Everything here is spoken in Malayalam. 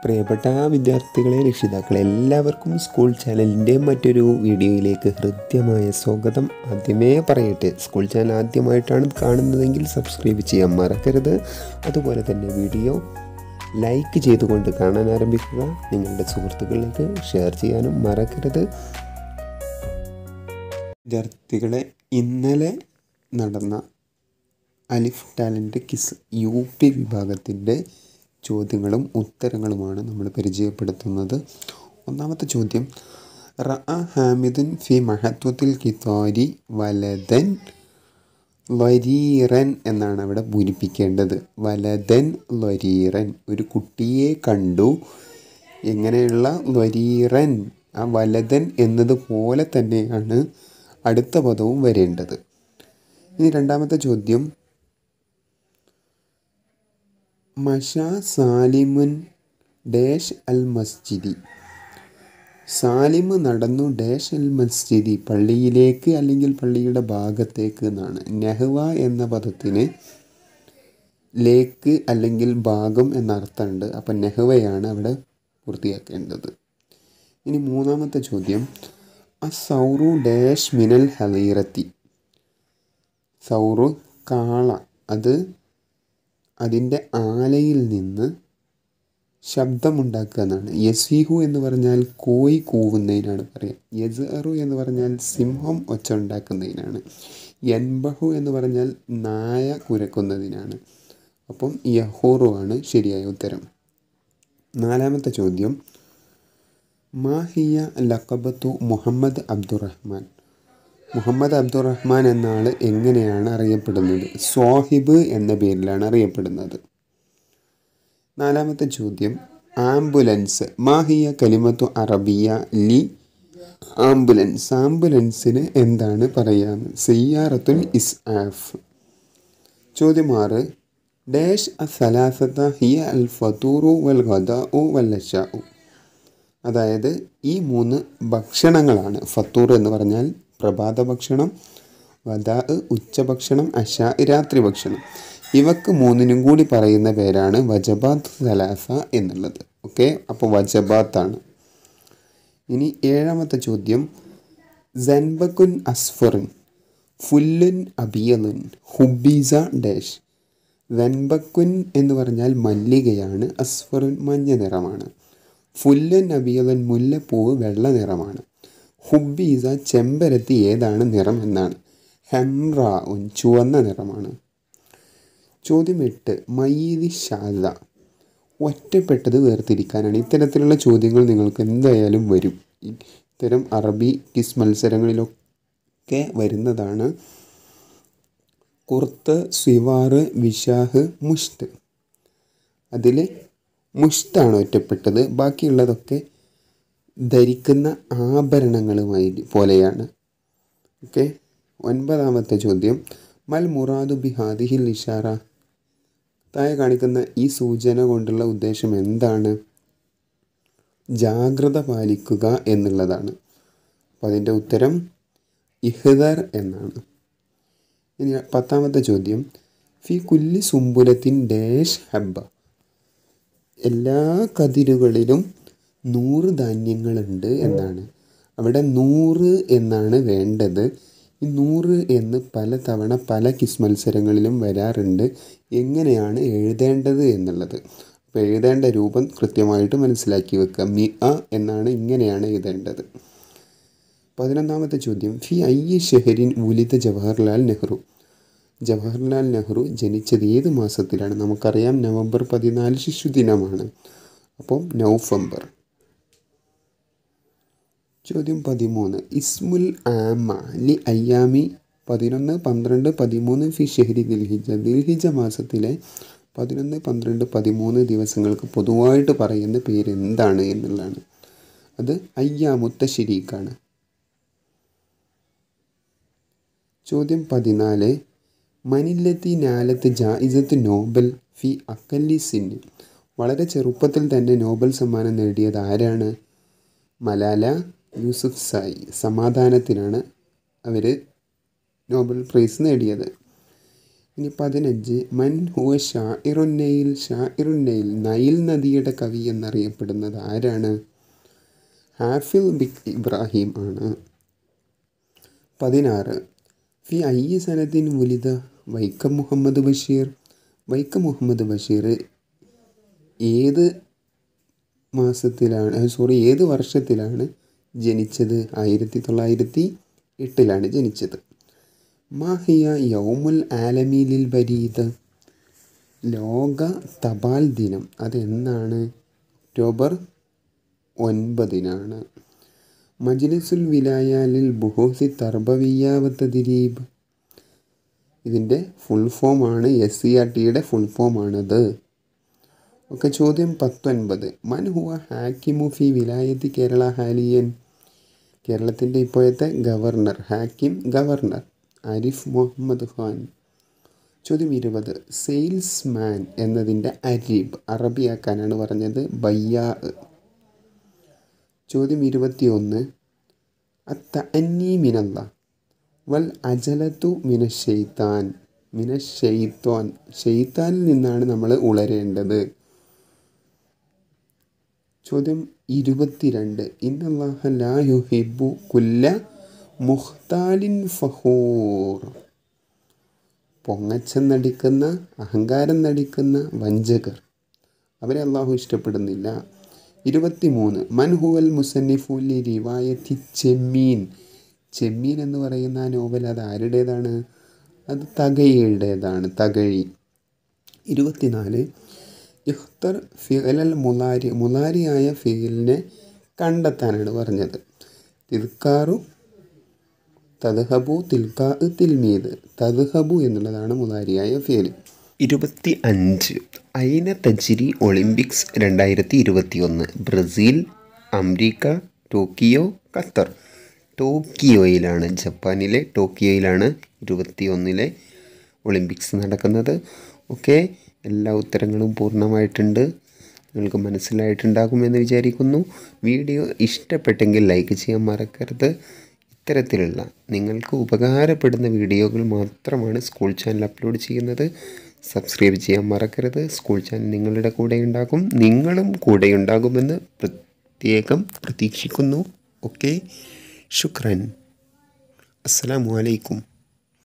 പ്രിയപ്പെട്ട വിദ്യാർത്ഥികളെ രക്ഷിതാക്കളെ എല്ലാവർക്കും സ്കൂൾ ചാനലിൻ്റെ മറ്റൊരു വീഡിയോയിലേക്ക് ഹൃദ്യമായ സ്വാഗതം ആദ്യമേ പറയട്ടെ സ്കൂൾ ചാനൽ ആദ്യമായിട്ടാണ് കാണുന്നതെങ്കിൽ സബ്സ്ക്രൈബ് ചെയ്യാൻ മറക്കരുത് അതുപോലെ തന്നെ വീഡിയോ ലൈക്ക് ചെയ്തുകൊണ്ട് കാണാൻ ആരംഭിക്കുക നിങ്ങളുടെ സുഹൃത്തുക്കളിലേക്ക് ഷെയർ ചെയ്യാനും മറക്കരുത് വിദ്യാർത്ഥികളെ ഇന്നലെ നടന്ന അലിഫ് ടാലൻറ്റ് കിസ് യു പി വിഭാഗത്തിൻ്റെ ചോദ്യങ്ങളും ഉത്തരങ്ങളുമാണ് നമ്മൾ പരിചയപ്പെടുത്തുന്നത് ഒന്നാമത്തെ ചോദ്യം റഅ ഹാമിദുൻ ഫി മഹത്വത്തിൽ കിതാരി വലതൻ വരീറൻ എന്നാണ് അവിടെ പൂരിപ്പിക്കേണ്ടത് വലതൻ വരീറൻ ഒരു കുട്ടിയെ കണ്ടു എങ്ങനെയുള്ള വരീറൻ ആ വലതൻ എന്നതുപോലെ തന്നെയാണ് അടുത്ത പദവും വരേണ്ടത് ഇനി രണ്ടാമത്തെ ചോദ്യം മഷ സാലിമുൻ ഡേഷ് അൽ മസ്ജിദി സാലിമ് നടന്നു ഡേഷ് അൽ മസ്ജിദി പള്ളിയിലേക്ക് അല്ലെങ്കിൽ പള്ളിയുടെ ഭാഗത്തേക്ക് എന്നാണ് നെഹ്വ എന്ന പദത്തിന് ലേക്ക് അല്ലെങ്കിൽ ഭാഗം എന്ന അർത്ഥമുണ്ട് അപ്പം നെഹ്വയാണ് അവിടെ പൂർത്തിയാക്കേണ്ടത് ഇനി മൂന്നാമത്തെ ചോദ്യം അ സൗറു ഡേഷ് മിനൽ ഹലീറത്തി സൗറു കാള അത് അതിൻ്റെ ആലയിൽ നിന്ന് ശബ്ദമുണ്ടാക്കുക എന്നാണ് യസീഹു എന്ന് പറഞ്ഞാൽ കോയി കൂവുന്നതിനാണ് പറയുക യസറു എന്ന് പറഞ്ഞാൽ സിംഹം ഒച്ച ഉണ്ടാക്കുന്നതിനാണ് യൻബഹു എന്ന് പറഞ്ഞാൽ നായ കുരക്കുന്നതിനാണ് അപ്പം യഹൂറു ആണ് ശരിയായ ഉത്തരം നാലാമത്തെ ചോദ്യം മാഹിയ ലക്കബത്തു മുഹമ്മദ് അബ്ദുറഹ്മാൻ മുഹമ്മദ് അബ്ദുറഹ്മാൻ എന്ന ആൾ എങ്ങനെയാണ് അറിയപ്പെടുന്നത് സ്വാഹിബ് എന്ന പേരിലാണ് അറിയപ്പെടുന്നത് നാലാമത്തെ ചോദ്യം ആംബുലൻസ് മാഹിയ കലിമത്തു അറബിയ ലി ആംബുലൻസ് ആംബുലൻസിന് എന്താണ് പറയാന്ന് സയ്യാറത്തുൽ ഇസ്ആഫ് ചോദ്യം ആറ് ഡാഷ് അസലാസത്ത ഹിയ അൽ ഫത്തൂറു വൽ ഖദാഉ വൽ അഷാഉ അതായത് ഈ മൂന്ന് ഭക്ഷണങ്ങളാണ് ഫത്തൂർ എന്ന് പറഞ്ഞാൽ പ്രഭാത ഭക്ഷണം വദാ ഉച്ചഭക്ഷണം അഷ രാത്രി ഭക്ഷണം ഇവക്ക് മൂന്നിനും കൂടി പറയുന്ന പേരാണ് വജബാത്ത് സലാസ എന്നുള്ളത് ഓക്കെ അപ്പോൾ വജബാത്താണ് ഇനി ഏഴാമത്തെ ചോദ്യം ജൻബക്കുൻ അസ്ഫറിൻ ഫുല്ലുൻ അബിയലുൻ ഹുബീസ ഡാഷ് വെൻബക്കുൻ എന്ന് പറഞ്ഞാൽ മല്ലികയാണ് അസ്ഫറുൻ മഞ്ഞ നിറമാണ് ഫുല്ലൻ അബിയലൻ മുല്ലപ്പൂവ് വെള്ള നിറമാണ് ഹുബീസ ചെമ്പരത്തി ഏതാണ് നിറം എന്നാണ് ഹെംറ ഉൻ ചുവന്ന നിറമാണ് ചോദ്യം എട്ട് മയീദി ഷാദ ഒറ്റപ്പെട്ടത് വേർതിരിക്കാനാണ് ഇത്തരത്തിലുള്ള ചോദ്യങ്ങൾ നിങ്ങൾക്ക് എന്തായാലും വരും ഇത്തരം അറബി കിസ് മത്സരങ്ങളിലൊക്കെ വരുന്നതാണ് കുർത്ത് സ്വിവാറ് വിഷാഹ് മുഷ്ട് അതിൽ മുഷ്ടാണ് ഒറ്റപ്പെട്ടത് ബാക്കിയുള്ളതൊക്കെ ധരിക്കുന്ന ആഭരണങ്ങളുമായി പോലെയാണ് ഓക്കെ ഒൻപതാമത്തെ ചോദ്യം മൽ മുറാദു ബി ഹാദിഹിൽ ഇഷാറ താഴെ കാണിക്കുന്ന ഈ സൂചന കൊണ്ടുള്ള ഉദ്ദേശം എന്താണ് ജാഗ്രത പാലിക്കുക എന്നുള്ളതാണ് അപ്പോൾ അതിൻ്റെ ഉത്തരം ഇഹ്ദർ എന്നാണ് ഇനി പത്താമത്തെ ചോദ്യം ഫി കുല്ലി സുംബുലത്തിൻ ഡേഷ് ഹബ്ബ എല്ലാ കതിരുകളിലും നൂറ് ധാന്യങ്ങളുണ്ട് എന്നാണ് അവിടെ നൂറ് എന്നാണ് വേണ്ടത് ഈ നൂറ് എന്ന് പല തവണ പല കിസ് മത്സരങ്ങളിലും വരാറുണ്ട് എങ്ങനെയാണ് എഴുതേണ്ടത് എന്നുള്ളത് അപ്പോൾ എഴുതേണ്ട രൂപം കൃത്യമായിട്ട് മനസ്സിലാക്കി വെക്കുക മി അ എന്നാണ് ഇങ്ങനെയാണ് എഴുതേണ്ടത് പതിനൊന്നാമത്തെ ചോദ്യം ഫി ഐ ഷെഹരിൻ ഉലിത ജവഹർലാൽ നെഹ്റു ജവഹർലാൽ നെഹ്റു ജനിച്ചത് ഏത് മാസത്തിലാണ് നമുക്കറിയാം നവംബർ പതിനാല് ശിശുദിനമാണ് അപ്പം നവംബർ ചോദ്യം പതിമൂന്ന് ഇസ്മുൽ ആമ ലി അയ്യാമി പതിനൊന്ന് പന്ത്രണ്ട് പതിമൂന്ന് ഫി ഷെഹരി ദിൽഹിജ ദിൽഹിജ മാസത്തിലെ പതിനൊന്ന് പന്ത്രണ്ട് പതിമൂന്ന് ദിവസങ്ങൾക്ക് പൊതുവായിട്ട് പറയുന്ന പേര് എന്താണ് എന്നുള്ളതാണ് അത് അയ്യാമുത്ത ശരീക്കാണ് ചോദ്യം പതിനാല് മനില്ലത്തി നാലത്ത് ജായിസത്ത് നോബൽ ഫി അക്കല്ലി സിന്ന് വളരെ ചെറുപ്പത്തിൽ തന്നെ നോബൽ സമ്മാനം നേടിയത് ആരാണ് മലാല യൂസുഫ് സായി സമാധാനത്തിനാണ് അവർ നോബൽ പ്രൈസ് നേടിയത് ഇനി പതിനഞ്ച് മൻ ഹുവ ഷാഇറുന്നയിൽ ഷാഇറുന്നയിൽ നൈൽ നദിയുടെ കവി എന്നറിയപ്പെടുന്നത് ആരാണ് ഹാഫിൽ ബിക് ഇബ്രാഹിം ആണ് പതിനാറ് ഫി ഐ സനത്തിൻ മുലിത വൈക്കം മുഹമ്മദ് ബഷീർ വൈക്കം മുഹമ്മദ് ബഷീർ ഏത് മാസത്തിലാണ് സോറി ഏത് വർഷത്തിലാണ് ജനിച്ചത് ആയിരത്തി തൊള്ളായിരത്തി എട്ടിലാണ് ജനിച്ചത് മാഹിയ യൗമുൽ ആലമീലിൽ ബരീദ് ലോക തപാൽ ദിനം അതെന്നാണ് ഒക്ടോബർ ഒൻപതിനാണ് മജ്ലിസുൽ വിലായാലിൽ ബുഹോസി തർബവിയാവത്ത ദിരീബ് ഇതിൻ്റെ ഫുൾ ഫോമാണ് എസ് സി ആർ ടിയുടെ ഫുൾ ഫോമാണത് ഓക്കെ ചോദ്യം പത്തൊൻപത് മൻ ഹുവ ഹാക്കിമു ഫി വിലായത്തി കേരള ഹാലിയൻ കേരളത്തിൻ്റെ ഇപ്പോഴത്തെ ഗവർണർ ഹാക്കിം ഗവർണർ ആരിഫ് മുഹമ്മദ് ഖാൻ ചോദ്യം ഇരുപത് സെയിൽസ്മാൻ എന്നതിൻ്റെ അരീബ് അറബിയാക്കാനാണ് പറഞ്ഞത് ബയ്യാ ചോദ്യം ഇരുപത്തി ഒന്ന് അത്തഅന്നി മിനല്ല വൽ അജലത്തു മിന ഷെയ്ത്താൻ മിന ഷെയ്ത്താൻ ഷെയ്ത്താനിൽ നിന്നാണ് നമ്മൾ ഉളരേണ്ടത് ചോദ്യം ഇരുപത്തിരണ്ട് ഇന്നല്ലാഹ ലാ യുഹിബു കുല്ല മുഖ്താലിൻ ഫഹൂർ പൊങ്ങച്ചം നടിക്കുന്ന അഹങ്കാരം നടിക്കുന്ന വഞ്ചകർ അവരെ അള്ളാഹു ഇഷ്ടപ്പെടുന്നില്ല ഇരുപത്തിമൂന്ന് മൻഹുവൽ മുസന്നിഫുലി റിവായത്തി ചെമ്മീൻ ചെമ്മീൻ എന്ന് പറയുന്ന ആ നോവൽ അത് ആരുടേതാണ് അത് തകഴിയുടേതാണ് തകഴി ഇരുപത്തിനാല് ഇഖ്തർ ഫിഅലൽ മുലാരി മുലാരിയായ ഫിയലിനെ കണ്ടെത്താനാണ് പറഞ്ഞത് തിൽക്കാറു തദ്ഹബു തിൽക്കാ തിൽമീദ് തദ്ഹബു എന്നുള്ളതാണ് മുലാരിയായ ഫിയൽ ഇരുപത്തി അഞ്ച് ഐന തജ്രി ഒളിമ്പിക്സ് രണ്ടായിരത്തി ഇരുപത്തി ഒന്ന് ബ്രസീൽ അമേരിക്ക ടോക്കിയോ ഖത്തർ ടോക്കിയോയിലാണ് ജപ്പാനിലെ ടോക്കിയോയിലാണ് ഇരുപത്തി ഒന്നിലെ ഒളിമ്പിക്സ് നടക്കുന്നത് ഓക്കെ എല്ലാ ഉത്തരങ്ങളും പൂർണ്ണമായിട്ടുണ്ട് നിങ്ങൾക്ക് മനസ്സിലായിട്ടുണ്ടാകുമെന്ന് വിചാരിക്കുന്നു വീഡിയോ ഇഷ്ടപ്പെട്ടെങ്കിൽ ലൈക്ക് ചെയ്യാൻ മറക്കരുത് ഇത്തരത്തിലുള്ള നിങ്ങൾക്ക് ഉപകാരപ്പെടുന്ന വീഡിയോകൾ മാത്രമാണ് സ്കൂൾ ചാനൽ അപ്ലോഡ് ചെയ്യുന്നത് സബ്സ്ക്രൈബ് ചെയ്യാൻ മറക്കരുത് സ്കൂൾ ചാനൽ നിങ്ങളുടെ കൂടെ ഉണ്ടാകും നിങ്ങളും കൂടെ ഉണ്ടാകുമെന്ന് പ്രത്യേകം പ്രതീക്ഷിക്കുന്നു ഓക്കെ ശുക്രൻ അസ്സലാമു അലൈക്കും